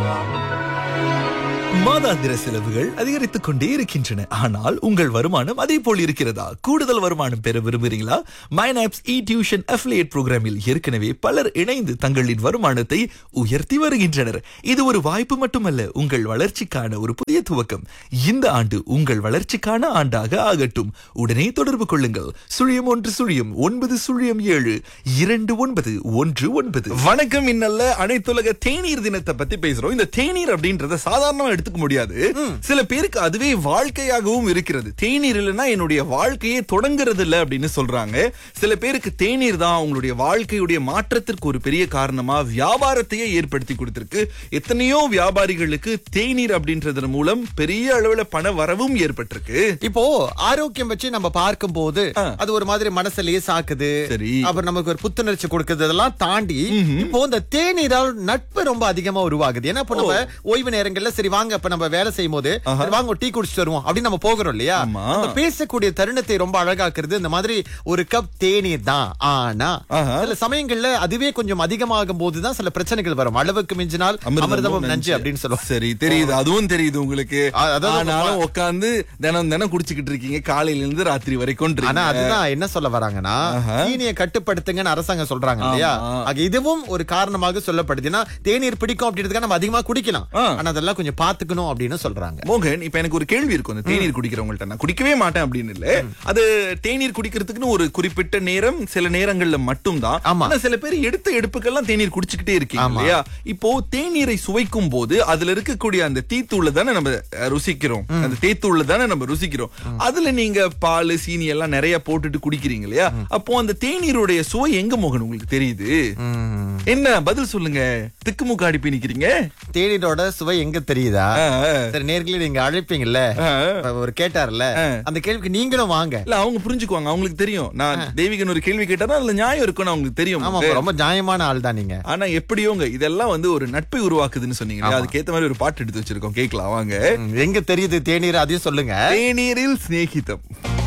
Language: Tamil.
மாதாந்திர செலவுகள் அதிகரித்துக் கொண்டே இருக்கின்றன ஆனால் உங்கள் வருமானம் அதே போல் இருக்கிறதா கூடுதல் வருமானம் பெற விரும்புகிறீங்களா மைனாப்ஸ் இ டியூஷன் அஃபிலியேட் புரோகிராமில் ஏற்கனவே பலர் இணைந்து தங்களின் வருமானத்தை உயர்த்தி வருகின்றனர் இது ஒரு வாய்ப்பு மட்டுமல்ல உங்கள் வளர்ச்சிக்கான ஒரு புதிய துவக்கம் இந்த ஆண்டு உங்கள் வளர்ச்சிக்கான ஆண்டாக ஆகட்டும் உடனே தொடர்பு கொள்ளுங்கள் சுழியம் ஒன்று சுழியம் ஒன்பது சுழியம் ஏழு இரண்டு ஒன்பது ஒன்று ஒன்பது வணக்கம் இன்னல்ல அனைத்துலக தேநீர் தினத்தை பத்தி பேசுறோம் இந்த தேநீர் அப்படின்றத சாதாரணமா எடுத்துக்க முடியாது சில பேருக்கு அதுவே வாழ்க்கையாகவும் இருக்கிறது தேநீர் இல்லைன்னா என்னுடைய வாழ்க்கையே தொடங்குறது இல்ல அப்படின்னு சொல்றாங்க சில பேருக்கு தேநீர் தான் அவங்களுடைய வாழ்க்கையுடைய மாற்றத்திற்கு ஒரு பெரிய காரணமா வியாபாரத்தையே ஏற்படுத்தி கொடுத்திருக்கு எத்தனையோ வியாபாரிகளுக்கு தேநீர் அப்படின்றதன் மூலம் பெரிய அளவுல பண வரவும் ஏற்பட்டிருக்கு இப்போ ஆரோக்கியம் வச்சு நம்ம பார்க்கும் போது அது ஒரு மாதிரி மனசுலயே சாக்குது சரி. அப்புறம் நமக்கு ஒரு புத்துணர்ச்சி கொடுக்குது இதெல்லாம் தாண்டி இப்போ இந்த தேநீரால் நட்பு ரொம்ப அதிகமா உருவாகுது ஏன்னா இப்போ நம்ம ஓய்வு நேரங்கள்ல சரி வாங்க இப்ப நம்ம வேலை செய்யும் போது சரி வாங்க ஒரு டீ குடிச்சிட்டு வருவோம் அப்படின்னு நம்ம போகிறோம் இல்லையா ஆமா. அந்த பேசக்கூடிய தருணத்தை ரொம்ப அழகாக்குறது இந்த மாதிரி ஒரு கப் தேநீர் தான் ஆனா ஆஹா. சில சமயங்கள்ல அதுவே கொஞ்சம் அதிகமாகும் போதுதான் சில பிரச்சனைகள் வரும் அளவுக்கு மிஞ்சினால் அமிர்தமும் நஞ்சு அப்படின்னு சொல்லுவோம் சரி தெரியுது அதுவும் தெரியுது உங்களுக்கு அ- அதாவது ஆனாலும் உட்கார்ந்து தினம் தினம் குடிச்சுக்கிட்டு இருக்கீங்க காலையில இருந்து ராத்திரி வரைக்கும் ஆனா அதுதான் என்ன சொல்ல வராங்கன்னா தீனியை கட்டுப்படுத்துங்கன்னு அரசாங்கம் சொல்றாங்க இல்லையா ஆமா. ஆக இதுவும் ஒரு காரணமாக சொல்லப்படுது ஏன்னா தேநீர் பிடிக்கும் அப்படின்றதுக்காக நம்ம அதிகமா குடிக்கலாம் ஆ. ஆனா அதெல்லாம் கொஞ்சம் பாத்துக்கணும் அப்படின்னு சொல்றாங்க மோகன் இப்ப எனக்கு ஒரு கேள்வி இருக்கும் அந்த தேநீர் குடிக்கிறவங்கள்ட்ட நான் குடிக்கவே மாட்டேன் அப்படின்னு இல்ல அது தேநீர் குடிக்கிறதுக்குன்னு ஒரு குறிப்பிட்ட நேரம் சில நேரங்கள்ல மட்டும்தான் ஆமா. ஆனா சில பேர் எடுத்த எடுப்புக்கெல்லாம் தேநீர் குடிச்சுக்கிட்டே இருக்கீங்க இல்லையா இப்போ தேநீரை சுவைக்கும் போது அதுல இருக்கக்கூடிய அந்த தீத்தூளை தானே நம்ம அஹ், ருசிக்கிறோம் அந்த தேத்தூளை தானே நம்ம ருசிக்கிறோம் அதுல நீங்க பால் சீனி எல்லாம் நிறைய போட்டுட்டு குடிக்கிறீங்க இல்லையா அப்போ அந்த தேநீருடைய சுவை எங்க மோகன் உங்களுக்கு தெரியுது என்ன பதில் சொல்லுங்க திக்குமுக்கு அடிப்பி நிக்கிறீங்க தேநீரோட சுவை எங்க தெரியுதா ஆ, ஆ. சரி நேர்களே நீங்க அழைப்பீங்கல்ல ஆ. இப்ப ஒரு கேட்டார்ல அந்த கேள்விக்கு நீங்களும் வாங்க இல்ல அவங்க புரிஞ்சுக்குவாங்க அவங்களுக்கு தெரியும் நான் தெய்வீகன் ஒரு கேள்வி கேட்டாரா அதுல நியாயம் இருக்கும்னு அவங்களுக்கு தெரியும் ஆமா அப்ப ரொம்ப நியாயமான ஆள் தான் நீங்க ஆனா எப்படியோங்க இதெல்லாம் வந்து ஒரு நட்பை உருவாக்குதுன்னு சொன்னீங்க இல்லையா? அதுக்கேத்த மாதிரி ஒரு பாட்டு எடுத்து வச்சிருக்கோம் கேட்கலாம் வாங்க ம், எங்க தெரியுது தேநீர் அதையும் சொல்லுங்க தேநீரில் சிநேகிதம்